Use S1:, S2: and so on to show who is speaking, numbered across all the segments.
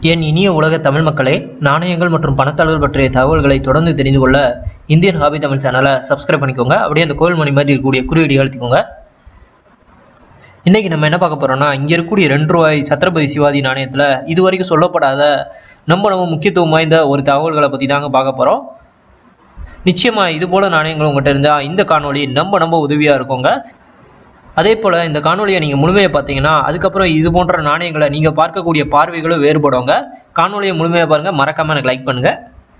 S1: என் இனிய உலக தமிழ் மக்களே நாணயங்கள் மற்றும் பணத்தாளர்கள் பற்றிய தகவல்களை தொடர்ந்து தெரிந்து கொள்ள இந்தியன் ஹாபி தமிழ் சேனலை சப்ஸ்கிரைப் பண்ணிக்கோங்க அப்படியே அந்த கோவில் மணி மாதிரி இருக்கக்கூடிய குறியீடு அழுத்திக்கோங்க இன்றைக்கி நம்ம என்ன பார்க்க போகிறோம்னா இங்கே இருக்கக்கூடிய ரெண்டு ரூபாய் சத்ரபதி சிவாஜி நாணயத்தில் இது வரைக்கும் சொல்லப்படாத நம்ம நம்ம முக்கியத்துவம் வாய்ந்த ஒரு தகவல்களை பற்றி தாங்க பார்க்க போகிறோம் நிச்சயமாக இது போல் நாணயங்கள் உங்கள்கிட்ட இருந்தால் இந்த காணொளி நம்ம நம்ம உதவியாக இருக்குங்க அதே போல் இந்த காணொலியை நீங்கள் முழுமையாக பார்த்தீங்கன்னா அதுக்கப்புறம் இது போன்ற நாணயங்களை நீங்கள் பார்க்கக்கூடிய பார்வைகளும் வேறுபடுவாங்க காணொலியை முழுமையாக பாருங்கள் மறக்காமல் எனக்கு லைக் பண்ணுங்கள்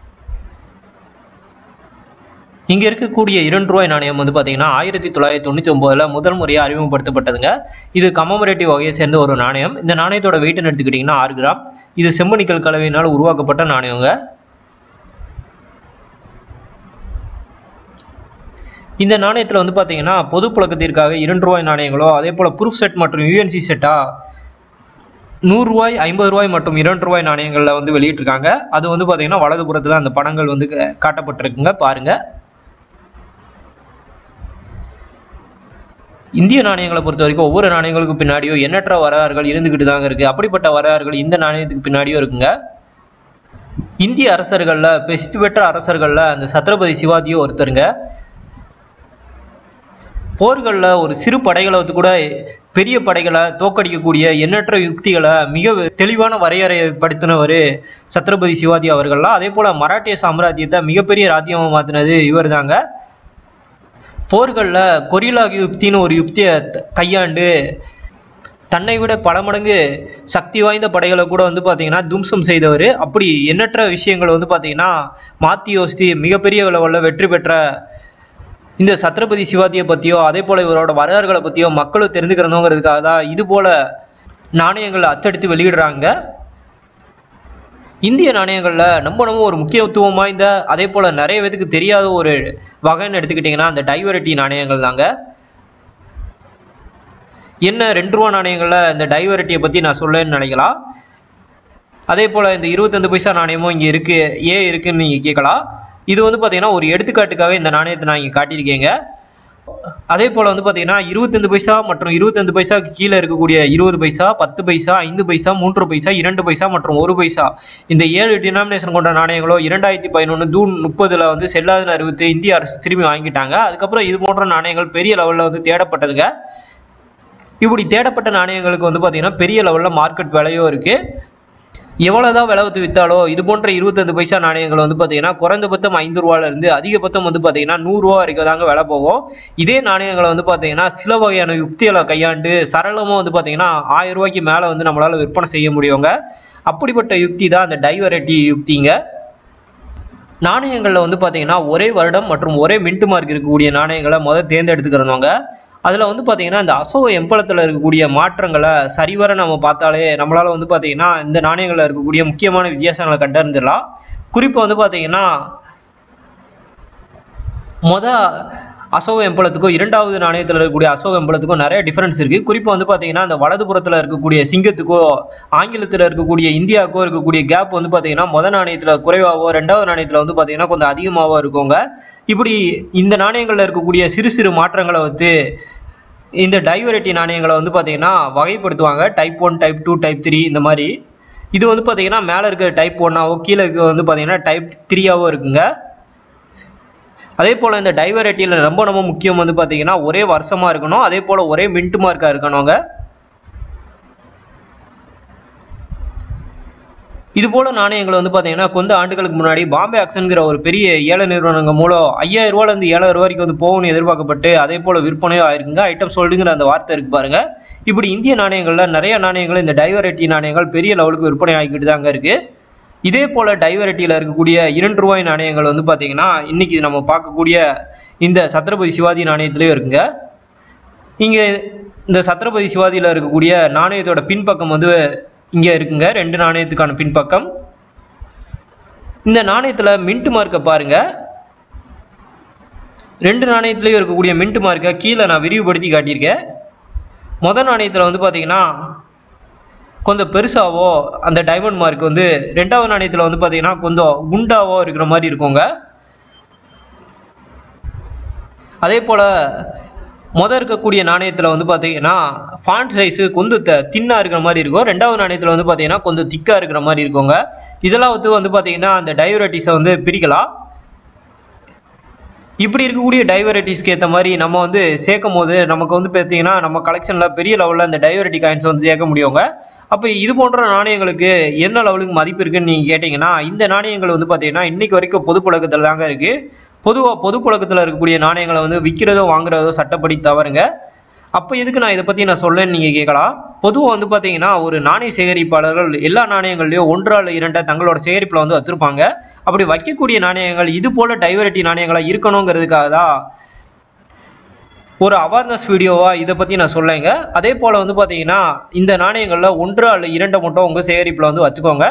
S1: இங்கே இருக்கக்கூடிய இரண்டு ரூபாய் நாணயம் வந்து பார்த்தீங்கன்னா ஆயிரத்தி தொள்ளாயிரத்தி தொண்ணூற்றி ஒம்போதில் முதல் முறையாக அறிமுகப்படுத்தப்பட்டதுங்க இது கமமரேட்டிவ் வகையை சேர்ந்த ஒரு நாணயம் இந்த நாணயத்தோட வெயிட்னு எடுத்துக்கிட்டிங்கன்னா ஆறு கிராம் இது செம்பனிக்கல் கலவையினால் உருவாக்கப்பட்ட நாணயங்க இந்த நாணயத்தில் வந்து பார்த்தீங்கன்னா பொது புழக்கத்திற்காக இரண்டு ரூபாய் நாணயங்களோ அதே போல் ப்ரூஃப் செட் மற்றும் யூஎன்சி செட்டா நூறுரூவாய் ஐம்பது ரூபாய் மற்றும் இரண்டு ரூபாய் நாணயங்களில் வந்து வெளியிட்டிருக்காங்க அது வந்து பார்த்தீங்கன்னா வலதுபுறத்தில் அந்த படங்கள் வந்து க- காட்டப்பட்டிருக்குங்க பாருங்க இந்திய நாணயங்களை பொறுத்த வரைக்கும் ஒவ்வொரு நாணயங்களுக்கு பின்னாடியும் எண்ணற்ற வரலாறுகள் இருந்துக்கிட்டு தாங்க இருக்குது அப்படிப்பட்ட வரலாறுகள் இந்த நாணயத்துக்கு பின்னாடியும் இருக்குங்க இந்திய அரசர்களில் பெஸ்ட் பெற்ற அரசர்களில் அந்த சத்ரபதி சிவாஜியும் ஒருத்தருங்க போர்களில் ஒரு சிறு படைகளை வந்து கூட பெரிய படைகளை தோக்கடிக்கக்கூடிய எண்ணற்ற யுக்திகளை மிக தெளிவான வரையறைப்படுத்தினவர் சத்ரபதி சிவாஜி அவர்கள்லாம் அதே போல் மராட்டிய சாம்ராஜ்யத்தை மிகப்பெரிய ராஜ்யமாக மாற்றினது இவர் தாங்க போர்களில் கொரில்லா யுக்தின்னு ஒரு யுக்தியை த- கையாண்டு தன்னை விட பல மடங்கு சக்தி வாய்ந்த படைகளை கூட வந்து பார்த்தீங்கன்னா தும்சம் செய்தவர் அப்படி எண்ணற்ற விஷயங்கள் வந்து பார்த்தீங்கன்னா மாற்றி யோசித்து மிகப்பெரிய லெவலில் வெற்றி பெற்ற இந்த சத்ரபதி சிவாஜியை பற்றியோ அதே போல் இவரோட வரலாறுகளை பற்றியோ மக்களும் தெரிஞ்சுக்கிறணுங்கிறதுக்காக தான் இது போல் நாணயங்களை அச்சடித்து வெளியிடுறாங்க இந்திய நாணயங்களில் நம்ம நம்ம ஒரு முக்கியத்துவம் வாய்ந்த அதே போல் நிறைய பேத்துக்கு தெரியாத ஒரு வகைன்னு எடுத்துக்கிட்டிங்கன்னா அந்த டைவரிட்டி நாணயங்கள் தாங்க என்ன ரெண்டு ரூபா நாணயங்களில் இந்த டைவரிட்டியை பற்றி நான் சொல்லேன்னு நினைக்கலாம் அதே போல் இந்த இருபத்தஞ்சு பைசா நாணயமும் இங்கே இருக்குது ஏன் இருக்குன்னு நீங்கள் கேட்கலாம் இது வந்து பார்த்தீங்கன்னா ஒரு எடுத்துக்காட்டுக்காக இந்த நாணயத்தை நான் இங்கே காட்டியிருக்கேங்க அதே போல் வந்து பார்த்தீங்கன்னா இருபத்தஞ்சு பைசா மற்றும் இருபத்தஞ்சு பைசாக்கு கீழே இருக்கக்கூடிய இருபது பைசா பத்து பைசா ஐந்து பைசா மூன்று பைசா இரண்டு பைசா மற்றும் ஒரு பைசா இந்த ஏழு டினாமினேஷன் கொண்ட நாணயங்களோ இரண்டாயிரத்தி பதினொன்று ஜூன் முப்பதில் வந்து செல்லாதுன்னு அறிவித்து இந்திய அரசு திரும்பி வாங்கிட்டாங்க அதுக்கப்புறம் இது போன்ற நாணயங்கள் பெரிய லெவலில் வந்து தேடப்பட்டதுங்க இப்படி தேடப்பட்ட நாணயங்களுக்கு வந்து பார்த்தீங்கன்னா பெரிய லெவலில் மார்க்கெட் விலையும் இருக்குது எவ்வளோதான் விலை ஊற்றி விற்றாலோ இது போன்ற இருபத்தஞ்சு பைசா நாணயங்கள் வந்து பார்த்தீங்கன்னா குறைந்தபட்சம் ஐந்து ரூபாலேருந்து அதிகபட்சம் வந்து பார்த்தீங்கன்னா நூறுரூவா வரைக்கும் தாங்க விலை போகும் இதே நாணயங்களை வந்து பார்த்தீங்கன்னா சில வகையான யுக்திகளை கையாண்டு சரளமாக வந்து பார்த்தீங்கன்னா ஆயிரம் ரூபாய்க்கு மேலே வந்து நம்மளால் விற்பனை செய்ய முடியுங்க அப்படிப்பட்ட யுக்தி தான் அந்த டைவரைட்டி யுக்திங்க நாணயங்களில் வந்து பார்த்தீங்கன்னா ஒரே வருடம் மற்றும் ஒரே மின்ட் மார்க் இருக்கக்கூடிய நாணயங்களை முதல் தேர்ந்தெடுத்துக்கிறவங்க அதில் வந்து பார்த்தீங்கன்னா இந்த அசோக எம்பளத்தில் இருக்கக்கூடிய மாற்றங்களை சரிவர நம்ம பார்த்தாலே நம்மளால் வந்து பார்த்தீங்கன்னா இந்த நாணயங்களில் இருக்கக்கூடிய முக்கியமான வித்தியாசங்களை கண்டறிஞ்சிடலாம் குறிப்பாக வந்து பார்த்தீங்கன்னா மொத அசோக எம்பளத்துக்கும் இரண்டாவது நாணயத்தில் இருக்கக்கூடிய அசோக எம்பளத்துக்கும் நிறைய டிஃபரன்ஸ் இருக்குது குறிப்பாக வந்து பார்த்தீங்கன்னா அந்த வலதுபுறத்தில் இருக்கக்கூடிய சிங்கத்துக்கோ ஆங்கிலத்தில் இருக்கக்கூடிய இந்தியாவுக்கோ இருக்கக்கூடிய கேப் வந்து பார்த்தீங்கன்னா மொத நாணயத்தில் குறைவாகவோ ரெண்டாவது நாணயத்தில் வந்து பார்த்தீங்கன்னா கொஞ்சம் அதிகமாகவோ இருக்குங்க இப்படி இந்த நாணயங்களில் இருக்கக்கூடிய சிறு சிறு மாற்றங்களை வந்து இந்த டைவரைட்டி நாணயங்களை வந்து பார்த்தீங்கன்னா வகைப்படுத்துவாங்க type one type two type three இந்த மாதிரி இது வந்து பார்த்தீங்கன்னா மேலே இருக்கிற டைப் ஒன்னாவோ கீழே இருக்க வந்து பார்த்தீங்கன்னா டைப் த்ரீயாவோ இருக்குங்க அதே போல் இந்த டைவரைட்டியில் ரொம்ப ரொம்ப முக்கியம் வந்து பார்த்தீங்கன்னா ஒரே வருஷமாக இருக்கணும் அதே போல் ஒரே மின்ட் மார்க்காக இருக்கணுங்க இது போல நாணயங்கள் வந்து பார்த்தீங்கன்னா கொஞ்ச ஆண்டுகளுக்கு முன்னாடி பாம்பே ஆக்ஷன்கிற ஒரு பெரிய ஏல நிறுவனங்கள் மூலம் ஐயாயிரம் ரூபாயிலேருந்து ஏழாயிரம் ரூபாய்க்கு வந்து போகணும்னு எதிர்பார்க்கப்பட்டு அதே போல் விற்பனையும் ஆயிருக்குங்க ஐட்டம் சோல்டுங்கிற அந்த வார்த்தை இருக்கு பாருங்க இப்படி இந்திய நாணயங்களில் நிறைய நாணயங்கள் இந்த டைவரைட்டி நாணயங்கள் பெரிய லெவலுக்கு விற்பனை ஆகிக்கிட்டு தாங்க இருக்கு இதே போல் டைவரைட்டியில் இருக்கக்கூடிய இரண்டு ரூபாய் நாணயங்கள் வந்து பார்த்தீங்கன்னா இன்னைக்கு நம்ம பார்க்கக்கூடிய இந்த சத்ரபதி சிவாஜி நாணயத்திலையும் இருக்குங்க இங்கே இந்த சத்ரபதி சிவாஜியில் இருக்கக்கூடிய நாணயத்தோட பின்பக்கம் வந்து இங்கே இருக்குங்க ரெண்டு நாணயத்துக்கான பின்பக்கம் இந்த நாணயத்தில் மின்ட் மார்க்கை பாருங்க ரெண்டு நாணயத்துலேயும் இருக்கக்கூடிய மின்ட் மார்க்கை கீழே நான் விரிவுபடுத்தி காட்டியிருக்கேன் முதல் நாணயத்தில் வந்து பார்த்தீங்கன்னா கொஞ்சம் பெருசாவோ அந்த டைமண்ட் மார்க் வந்து ரெண்டாவது நாணயத்தில் வந்து பார்த்தீங்கன்னா கொஞ்சம் குண்டாவோ இருக்கிற மாதிரி இருக்குங்க அதே போல் மொதல் இருக்கக்கூடிய நாணயத்தில் வந்து பார்த்தீங்கன்னா ஃபாண்ட் சைஸு கொஞ்சம் த தின்னாக இருக்கிற மாதிரி இருக்கும் ரெண்டாவது நாணயத்தில் வந்து பார்த்தீங்கன்னா கொஞ்சம் திக்காக இருக்கிற மாதிரி இருக்குங்க இதெல்லாம் வந்து வந்து பார்த்தீங்கன்னா அந்த டைவரைட்டிஸை வந்து பிரிக்கலாம் இப்படி இருக்கக்கூடிய டைவரைட்டிஸ்க்கு ஏற்ற மாதிரி நம்ம வந்து சேர்க்கும் போது நமக்கு வந்து பார்த்தீங்கன்னா நம்ம கலெக்ஷனில் பெரிய லெவலில் அந்த டைவரைட்டி காயின்ஸ் வந்து சேர்க்க முடியுங்க அப்போ இது போன்ற நாணயங்களுக்கு என்ன லெவலுக்கு மதிப்பு இருக்குன்னு நீங்கள் கேட்டிங்கன்னா இந்த நாணயங்கள் வந்து பார்த்தீங்கன்னா இன்னைக்கு வரைக்கும் பொது புழக்கத்தில் தாங்க இருக்குது பொதுவாக பொது புழக்கத்தில் இருக்கக்கூடிய நாணயங்களை வந்து விற்கிறதோ வாங்குறதோ சட்டப்படி தவறுங்க அப்போ எதுக்கு நான் இதை பற்றி நான் சொல்லேன்னு நீங்கள் கேட்கலாம் பொதுவாக வந்து பார்த்தீங்கன்னா ஒரு நாணய சேகரிப்பாளர்கள் எல்லா நாணயங்கள்லையும் ஒன்றா இல்லை இரண்டா தங்களோட சேகரிப்பில் வந்து வச்சுருப்பாங்க அப்படி வைக்கக்கூடிய நாணயங்கள் இது போல் டைவரைட்டி நாணயங்களாக இருக்கணுங்கிறதுக்காக தான் ஒரு அவேர்னஸ் வீடியோவாக இதை பற்றி நான் சொல்லேங்க அதே போல் வந்து பார்த்தீங்கன்னா இந்த நாணயங்களில் ஒன்றா இல்லை இரண்டை மட்டும் உங்கள் சேகரிப்பில் வந்து வச்சுக்கோங்க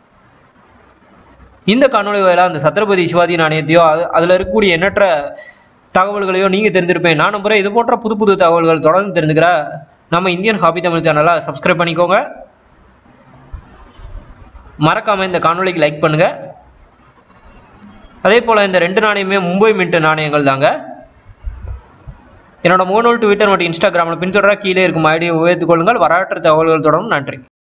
S1: இந்த காணொலி வாயிலாக அந்த சத்ரபதி சிவாஜி நாணயத்தையோ அது அதில் இருக்கக்கூடிய எண்ணற்ற தகவல்களையோ நீங்கள் தெரிஞ்சிருப்பேன் நான் நம்புகிறேன் இது போன்ற புது புது தகவல்கள் தொடர்ந்து தெரிஞ்சுக்கிற நம்ம இந்தியன் ஹாபி தமிழ் சேனலை சப்ஸ்கிரைப் பண்ணிக்கோங்க மறக்காமல் இந்த காணொலிக்கு லைக் பண்ணுங்கள் அதே போல் இந்த ரெண்டு நாணயமே மும்பை மின்ட் நாணயங்கள் தாங்க என்னோட முகநூல் ட்விட்டர் மற்றும் இன்ஸ்டாகிராமில் பின்தொடர கீழே இருக்கும் ஐடியை உபயோகித்துக் கொள்ளுங்கள் வரலாற்று தகவல்கள் தொடரும் நன்றி